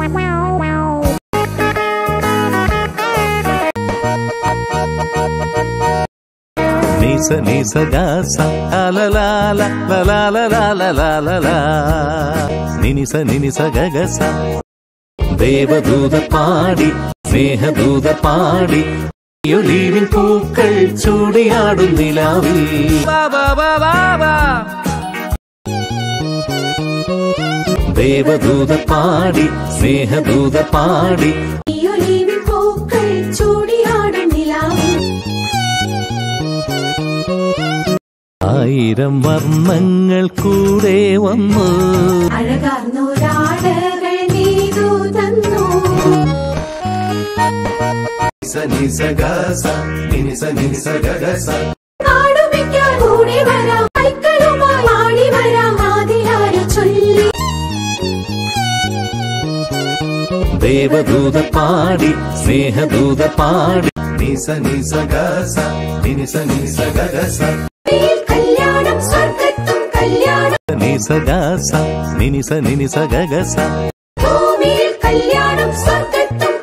నిస నిస గస అలలాల లలాలలాలలాలలా నినిస నినిస గగస ദേവദൂത പാടി സ്നേഹദൂത പാടി ഒലീവിൻ പൂക്കൾ ചൂടിയാടും നിലാവിൽ ദേവദൂത പാടി സ്നേഹദൂത പാടി ഈ ഒലിവിൻ പൂക്കൾ ചൂടിയാടും നിലാവിൽ ആയിരം വർണ്ണങ്ങൾ കൂടെ വന്നു അഴകാർന്നൊരാടകൾ നീതു തന്നു ആടുമിക്കാൻ ഓടി വരാം കൈക്കളുമായി ആടി വരാം ആദിലാരു ചൊല്ലി ദേവദൂത പാടി സ്നേഹദൂത പാടി നിസ നിസ ഗസ നിനിസ നിസ ഗഗസ കല്യാണം സ്വർഗത്തും കല്യാണം നിസ ഗസ നിനിസ നിനിസ ഗഗസ ഭൂമിയിൽ കല്യാണം സ്വർഗത്തും